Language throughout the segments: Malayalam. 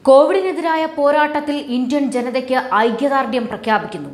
കോവിഡിനെതിരായ പോരാട്ടത്തിൽ ഇന്ത്യൻ ജനതയ്ക്ക് ഐക്യദാർഢ്യം പ്രഖ്യാപിക്കുന്നു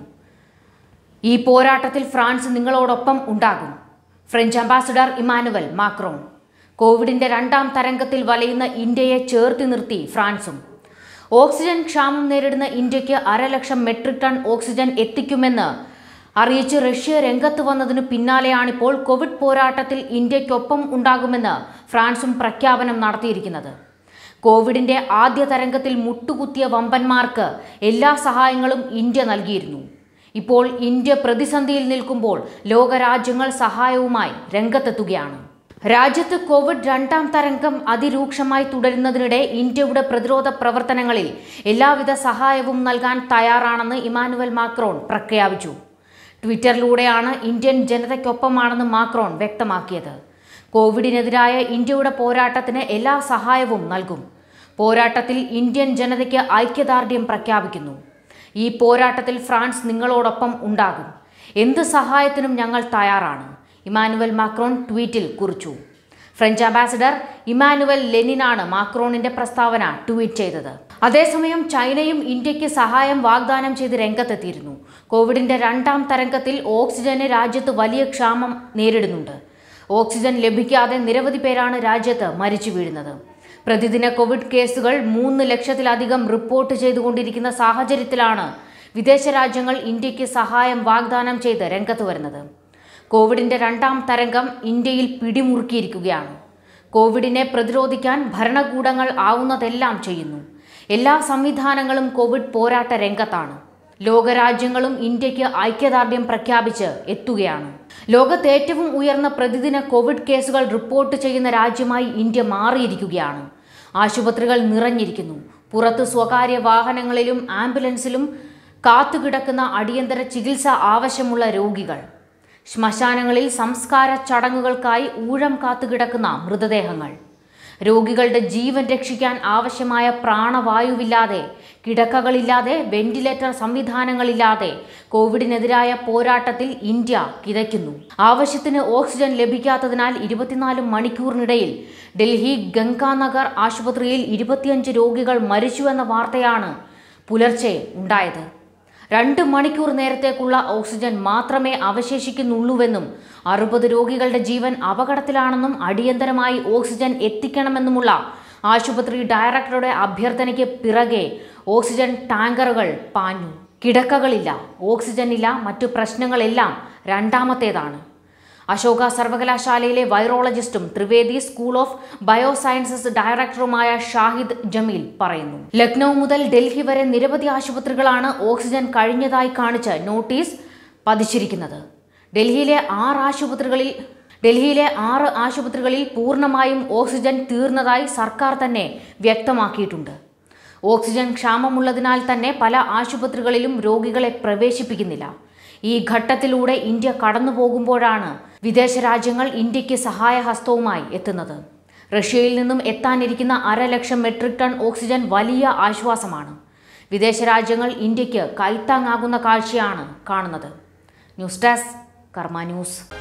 ഈ പോരാട്ടത്തിൽ ഫ്രാൻസ് നിങ്ങളോടൊപ്പം ഉണ്ടാകും ഫ്രഞ്ച് അംബാസിഡർ ഇമാനുവൽ മാക്രോൺ കോവിഡിന്റെ രണ്ടാം തരംഗത്തിൽ വലയുന്ന ഇന്ത്യയെ ചേർത്തി നിർത്തി ഫ്രാൻസും ഓക്സിജൻ ക്ഷാമം നേരിടുന്ന ഇന്ത്യക്ക് അരലക്ഷം മെട്രിക് ടൺ ഓക്സിജൻ എത്തിക്കുമെന്ന് അറിയിച്ച് റഷ്യ രംഗത്ത് വന്നതിനു പിന്നാലെയാണിപ്പോൾ കോവിഡ് പോരാട്ടത്തിൽ ഇന്ത്യയ്ക്കൊപ്പം ഉണ്ടാകുമെന്ന് ഫ്രാൻസും പ്രഖ്യാപനം നടത്തിയിരിക്കുന്നത് കോവിഡിന്റെ ആദ്യ തരംഗത്തിൽ മുട്ടുകുത്തിയ വമ്പന്മാർക്ക് എല്ലാ സഹായങ്ങളും ഇന്ത്യ നൽകിയിരുന്നു ഇപ്പോൾ ഇന്ത്യ പ്രതിസന്ധിയിൽ നിൽക്കുമ്പോൾ ലോകരാജ്യങ്ങൾ സഹായവുമായി രംഗത്തെത്തുകയാണ് രാജ്യത്ത് കോവിഡ് രണ്ടാം തരംഗം അതിരൂക്ഷമായി തുടരുന്നതിനിടെ ഇന്ത്യയുടെ പ്രതിരോധ പ്രവർത്തനങ്ങളിൽ എല്ലാവിധ സഹായവും നൽകാൻ തയ്യാറാണെന്ന് ഇമാനുവൽ മാക്രോൺ പ്രഖ്യാപിച്ചു ട്വിറ്ററിലൂടെയാണ് ഇന്ത്യൻ ജനതയ്ക്കൊപ്പമാണെന്ന് മാക്രോൺ വ്യക്തമാക്കിയത് കോവിഡിനെതിരായ ഇന്ത്യയുടെ പോരാട്ടത്തിന് എല്ലാ സഹായവും നൽകും പോരാട്ടത്തിൽ ഇന്ത്യൻ ജനതയ്ക്ക് ഐക്യദാർഢ്യം പ്രഖ്യാപിക്കുന്നു ഈ പോരാട്ടത്തിൽ ഫ്രാൻസ് നിങ്ങളോടൊപ്പം ഉണ്ടാകും എന്ത് സഹായത്തിനും ഞങ്ങൾ തയ്യാറാണ് ഇമാനുവൽ മാക്രോൺ ട്വീറ്റിൽ കുറിച്ചു ഫ്രഞ്ച് അംബാസിഡർ ഇമാനുവൽ ലെനിനാണ് മാക്രോണിന്റെ പ്രസ്താവന ട്വീറ്റ് ചെയ്തത് അതേസമയം ചൈനയും ഇന്ത്യക്ക് സഹായം വാഗ്ദാനം ചെയ്ത് രംഗത്തെത്തിയിരുന്നു കോവിഡിന്റെ രണ്ടാം തരംഗത്തിൽ ഓക്സിജന് രാജ്യത്ത് വലിയ ക്ഷാമം നേരിടുന്നുണ്ട് ഓക്സിജൻ ലഭിക്കാതെ നിരവധി പേരാണ് രാജ്യത്ത് മരിച്ചു വീഴുന്നത് പ്രതിദിന കോവിഡ് കേസുകൾ മൂന്ന് ലക്ഷത്തിലധികം റിപ്പോർട്ട് ചെയ്തുകൊണ്ടിരിക്കുന്ന സാഹചര്യത്തിലാണ് വിദേശ രാജ്യങ്ങൾ ഇന്ത്യക്ക് സഹായം വാഗ്ദാനം ചെയ്ത് രംഗത്ത് വരുന്നത് കോവിഡിന്റെ രണ്ടാം തരംഗം ഇന്ത്യയിൽ പിടിമുറുക്കിയിരിക്കുകയാണ് കോവിഡിനെ പ്രതിരോധിക്കാൻ ഭരണകൂടങ്ങൾ ആവുന്നതെല്ലാം ചെയ്യുന്നു എല്ലാ സംവിധാനങ്ങളും കോവിഡ് പോരാട്ട രംഗത്താണ് ലോകരാജ്യങ്ങളും ഇന്ത്യക്ക് ഐക്യദാർഢ്യം പ്രഖ്യാപിച്ച് എത്തുകയാണ് ലോകത്ത് ഏറ്റവും ഉയർന്ന പ്രതിദിന കോവിഡ് കേസുകൾ റിപ്പോർട്ട് ചെയ്യുന്ന രാജ്യമായി ഇന്ത്യ മാറിയിരിക്കുകയാണ് ആശുപത്രികൾ നിറഞ്ഞിരിക്കുന്നു പുറത്ത് സ്വകാര്യ വാഹനങ്ങളിലും ആംബുലൻസിലും കാത്തുകിടക്കുന്ന അടിയന്തര ചികിത്സ ആവശ്യമുള്ള രോഗികൾ ശ്മശാനങ്ങളിൽ സംസ്കാര ചടങ്ങുകൾക്കായി ഊഴം കാത്തുകിടക്കുന്ന മൃതദേഹങ്ങൾ രോഗികളുടെ ജീവൻ രക്ഷിക്കാൻ ആവശ്യമായ പ്രാണവായുവില്ലാതെ കിടക്കകളില്ലാതെ വെന്റിലേറ്റർ സംവിധാനങ്ങളില്ലാതെ കോവിഡിനെതിരായ പോരാട്ടത്തിൽ ഇന്ത്യ കിതയ്ക്കുന്നു ആവശ്യത്തിന് ഓക്സിജൻ ലഭിക്കാത്തതിനാൽ ഇരുപത്തിനാല് മണിക്കൂറിനിടയിൽ ഡൽഹി ഗംഗാനഗർ ആശുപത്രിയിൽ ഇരുപത്തിയഞ്ച് രോഗികൾ മരിച്ചുവെന്ന വാർത്തയാണ് പുലർച്ചെ ഉണ്ടായത് രണ്ട് മണിക്കൂർ നേരത്തേക്കുള്ള ഓക്സിജൻ മാത്രമേ അവശേഷിക്കുന്നുള്ളൂവെന്നും അറുപത് രോഗികളുടെ ജീവൻ അപകടത്തിലാണെന്നും അടിയന്തരമായി ഓക്സിജൻ എത്തിക്കണമെന്നുമുള്ള ആശുപത്രി ഡയറക്ടറുടെ അഭ്യർത്ഥനയ്ക്ക് പിറകെ ഓക്സിജൻ ടാങ്കറുകൾ പാഞ്ഞു കിടക്കകളില്ല ഓക്സിജൻ ഇല്ല മറ്റു പ്രശ്നങ്ങളെല്ലാം രണ്ടാമത്തേതാണ് അശോക സർവകലാശാലയിലെ വൈറോളജിസ്റ്റും ത്രിവേദി സ്കൂൾ ഓഫ് ബയോസയൻസസ് ഡയറക്ടറുമായ ഷാഹിദ് ജമീൽ പറയുന്നു ലക്നൗ മുതൽ ഡൽഹി വരെ നിരവധി ആശുപത്രികളാണ് ഓക്സിജൻ കഴിഞ്ഞതായി കാണിച്ച് നോട്ടീസ് പതിച്ചിരിക്കുന്നത് ഡൽഹിയിലെ ആറ് ആശുപത്രികളിൽ ഡൽഹിയിലെ ആറ് ആശുപത്രികളിൽ പൂർണ്ണമായും ഓക്സിജൻ തീർന്നതായി സർക്കാർ തന്നെ വ്യക്തമാക്കിയിട്ടുണ്ട് ഓക്സിജൻ ക്ഷാമമുള്ളതിനാൽ തന്നെ പല ആശുപത്രികളിലും രോഗികളെ പ്രവേശിപ്പിക്കുന്നില്ല ഈ ഘട്ടത്തിലൂടെ ഇന്ത്യ കടന്നു പോകുമ്പോഴാണ് വിദേശ രാജ്യങ്ങൾ ഇന്ത്യക്ക് സഹായഹസ്തവുമായി എത്തുന്നത് റഷ്യയിൽ നിന്നും എത്താനിരിക്കുന്ന അരലക്ഷം മെട്രിക് ടൺ ഓക്സിജൻ വലിയ ആശ്വാസമാണ് വിദേശ രാജ്യങ്ങൾ ഇന്ത്യക്ക് കൈത്താങ്ങാകുന്ന കാഴ്ചയാണ് കാണുന്നത് ന്യൂസ് ഡെസ്ക് കർമ്മ ന്യൂസ്